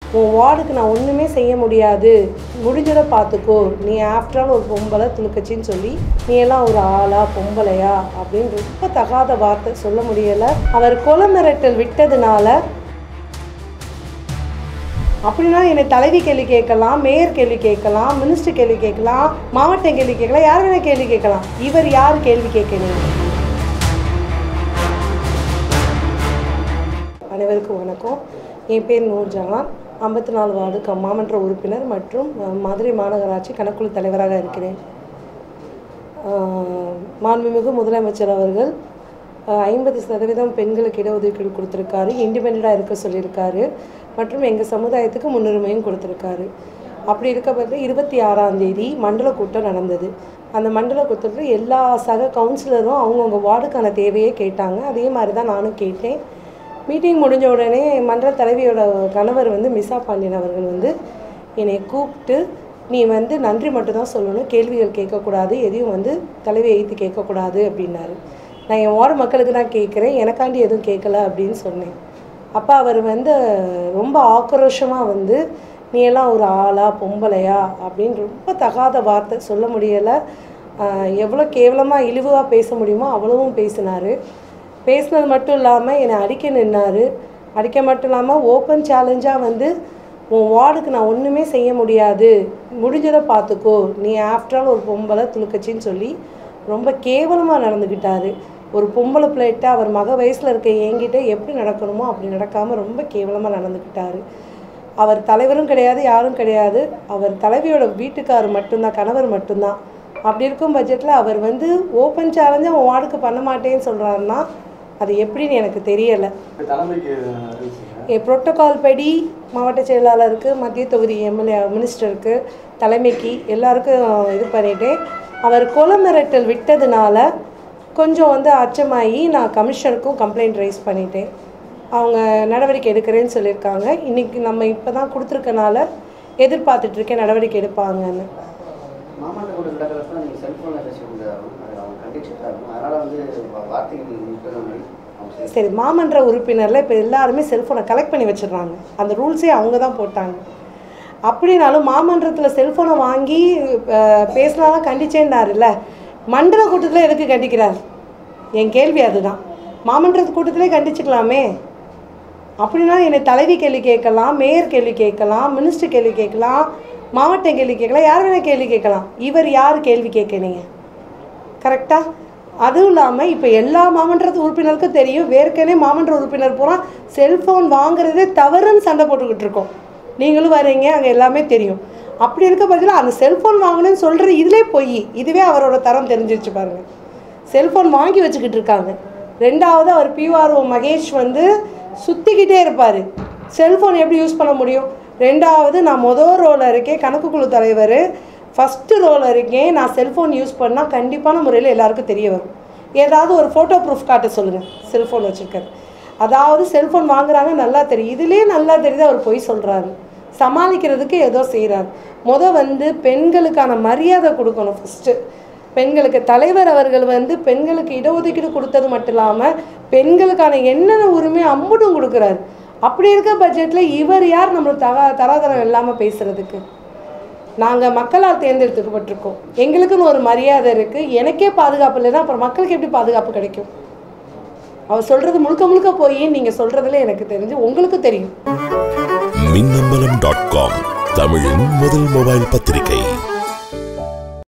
உன் வார்டுக்கு நான் ஒன்றுமே செய்ய முடியாது முடிஞ்சதை பார்த்துக்கோ நீ ஆஃப்டர் ஆல் ஒரு பொம்பளை துளுக்கச்சின்னு சொல்லி நீ எல்லாம் ஒரு ஆளா பொம்பளையா அப்படின்னு ரொம்ப தகாத வார்த்தை சொல்ல முடியலை அவர் கொலை மிரட்டல் விட்டதுனால அப்படின்னா என்னை தலைவி கேள்வி கேட்கலாம் மேயர் கேள்வி கேட்கலாம் மினிஸ்டர் கேள்வி கேட்கலாம் மாவட்ட கேள்வி கேட்கலாம் யார் வேணா கேள்வி கேட்கலாம் இவர் யார் கேள்வி கேட்கணும் அனைவருக்கும் வணக்கம் என் பேர் நூர்ஜஹான் ஐம்பத்தி நாலு வார்டு க- மாமன்ற உறுப்பினர் மற்றும் அஹ், மதுரை மாநகராட்சி கணக்குழு தலைவராக இருக்கிறேன் ஆஹ், மாண்புமிகு முதலமைச்சர் அவர்கள் ஐம்பது சதவீதம் பெண்களுக்கு இடஒதுக்கீடு கொடுத்துருக்காரு இண்டிபெண்ட்டாக இருக்க சொல்லியிருக்காரு மற்றும் எங்கள் சமுதாயத்துக்கு முன்னுரிமையும் கொடுத்துருக்காரு அப்படி இருக்க பார்த்து இருபத்தி ஆறாம் தேதி மண்டல கூட்டம் நடந்தது அந்த மண்டல கூட்டத்தில் எல்லா சக கவுன்சிலரும் அவங்கவுங்க வார்டுக்கான தேவையை கேட்டாங்க அதே மாதிரி தான் நானும் கேட்டேன் மீட்டிங் முடிஞ்ச உடனே மன்ற தலைவியோட கணவர் வந்து மிசா பாண்டியன் அவர்கள் வந்து என்னை கூப்பிட்டு நீ வந்து நன்றி மட்டும்தான் சொல்லணும் கேள்விகள் கேட்கக்கூடாது எதையும் வந்து தலைவி எழுத்து கேட்கக்கூடாது அப்படின்னாரு நான் என் வார்டு மக்களுக்கு தான் கேட்குறேன் எனக்காண்டி எதுவும் கேட்கல அப்படின்னு சொன்னேன் அப்போ அவர் வந்து ரொம்ப ஆக்ரோஷமாக வந்து நீ எல்லாம் ஒரு ஆளா பொம்பளையா அப்படின்னு ரொம்ப தகாத வார்த்தை சொல்ல முடியலை எவ்வளோ கேவலமாக இழிவாக பேச முடியுமோ அவ்வளவும் பேசினார் பேசினது மட்டும் இல்லாமல் என்னை அடிக்க நின்னார் அடிக்க மட்டும் இல்லாமல் ஓப்பன் சேலஞ்சாக வந்து உன் வார்டுக்கு நான் ஒன்றுமே செய்ய முடியாது முடிஞ்சதை பார்த்துக்கோ நீ ஆஃப்டர் ஆல் ஒரு பொம்பளை துளுக்கச்சின்னு சொல்லி ரொம்ப கேவலமாக நடந்துக்கிட்டாரு ஒரு பொம்பளை பிள்ளைகிட்ட அவர் மக வயசில் இருக்க என்கிட்ட எப்படி நடக்கணுமோ அப்படி நடக்காமல் ரொம்ப கேவலமாக நடந்துக்கிட்டாரு அவர் தலைவரும் கிடையாது யாரும் கிடையாது அவர் தலைவியோட வீட்டுக்காரர் மட்டும்தான் கணவர் மட்டும்தான் அப்படி இருக்கும் பட்ஜெட்டில் அவர் வந்து ஓப்பன் சேலஞ்சை உன் வார்டுக்கு பண்ண மாட்டேன்னு சொல்கிறாருன்னா அது எப்படின்னு எனக்கு தெரியலை தலைமைக்கு அறிவிச்சுங்க என் புரோட்டோகால் படி மாவட்ட செயலாளருக்கு மத்திய தொகுதி எம்எல்ஏ மினிஸ்டருக்கு தலைமைக்கு எல்லாருக்கும் இது பண்ணிட்டேன் அவர் கொலை மிரட்டல் விட்டதுனால கொஞ்சம் வந்து அச்சமாகி நான் கமிஷனருக்கும் கம்ப்ளைண்ட் ரைஸ் பண்ணிட்டேன் அவங்க நடவடிக்கை எடுக்கிறேன்னு சொல்லியிருக்காங்க இன்றைக்கி நம்ம இப்போ தான் கொடுத்துருக்கனால எதிர்பார்த்துட்ருக்கேன் நடவடிக்கை எடுப்பாங்கன்னு மாமாட்ட கூட நடக்கிறப்ப நீங்கள் செல்ஃபோனில் பேசுறது அது அவங்க கண்டிச்சுட்டு இருக்கும் அதனால் வந்து வா- வார்த்தைகள் இருக்கிற மாதிரி அவங்க சரி சரி மாமன்ற உறுப்பினரில் இப்போ எல்லாருமே செல்ஃபோனை கலெக்ட் பண்ணி வச்சிடுறாங்க அந்த ரூல்ஸே அவங்க தான் போட்டாங்க அப்படின்னாலும் மாமன்றத்தில் செல்ஃபோனை வாங்கி அஹ், பேசினாதான் கண்டிச்சேன்னாருல்ல மண்டல கூட்டத்தில் எதுக்கு கண்டிக்கிறார் என் கேள்வி அதுதான் மாமன்ற கூட்டத்திலே கண்டிச்சுக்கலாமே அப்படின்னா என்னை தலைவி கேள்வி கேட்கலாம் மேயர் கேள்வி கேட்கலாம் மினிஸ்டர் கேள்வி கேட்கலாம் மாவட்ட கேள்வி கேட்கலாம் யார் வேணால் கேள்வி கேட்கலாம் இவர் யார் கேள்வி கேட்குறீங்க கரெக்டாக அதுவும் இல்லாமல் இப்போ எல்லா மாமன்றத்து உறுப்பினருக்கும் தெரியும் வேர்க்கனே மாமன்ற உறுப்பினர் பூரா செல்ஃபோன் வாங்குறதே தவறுன்னு சண்டை போட்டுக்கிட்டு இருக்கோம் நீங்களும் வரீங்க அங்கே எல்லாமே தெரியும் அப்படி இருக்க பட்சத்தில் அந்த செல்ஃபோன் வாங்கணும்னு சொல்கிறது இதிலே போய் இதுவே அவரோட தரம் தெரிஞ்சிருச்சு பாருங்க செல்ஃபோன் வாங்கி வச்சுக்கிட்டு இருக்காங்க ரெண்டாவது அவர் பிஆர்ஓ மகேஷ் வந்து சுற்றிக்கிட்டே இருப்பார் செல்ஃபோன் எப்படி யூஸ் பண்ண முடியும் ரெண்டாவது நான் மொதல் ரோல இருக்கேன் கணக்கு குழு தலைவர் ஃபஸ்ட்டு ரோல இருக்கேன் நான் செல்ஃபோன் யூஸ் பண்ணால் கண்டிப்பான முறையில் எல்லாருக்கும் தெரிய வரும் ஏதாவது ஒரு ஃபோட்டோ ப்ரூஃப் காட்ட சொல்லுங்கள் செல்ஃபோன் வச்சுருக்காரு அதாவது செல்ஃபோன் வாங்குறாங்க நல்லா தெரியும் இதுலேயே நல்லா தெரியுது அவர் பொய் சொல்கிறாரு சமாளிக்கிறதுக்கு ஏதோ செய்கிறார் முத வந்து பெண்களுக்கான மரியாதை கொடுக்கணும் ஃபஸ்ட்டு பெண்களுக்கு தலைவர் அவர்கள் வந்து பெண்களுக்கு இடஒதுக்கீடு கொடுத்தது மட்டும் இல்லாமல் பெண்களுக்கான என்னென்ன உரிமை அம்புட்டும் கொடுக்குறாரு அப்படி இருக்க பட்ஜெட்டில் இவர் யார் நம்மளுக்கு தகா தராதரம் இல்லாமல் பேசுகிறதுக்கு நாங்கள் மக்களால் தேர்ந்தெடுத்துக்கப்பட்டிருக்கோம் எங்களுக்குன்னு ஒரு மரியாதை இருக்குது எனக்கே பாதுகாப்பு இல்லைன்னா அப்புறம் மக்களுக்கு எப்படி பாதுகாப்பு கிடைக்கும் அவர் சொல்கிறது முழுக்க முழுக்க போய் நீங்கள் சொல்கிறதுல எனக்கு தெரிஞ்சு உங்களுக்கு தெரியும் மின்னம்பலம் டாட் காம் தமிழின் முதல் மொபைல் பத்திரிகை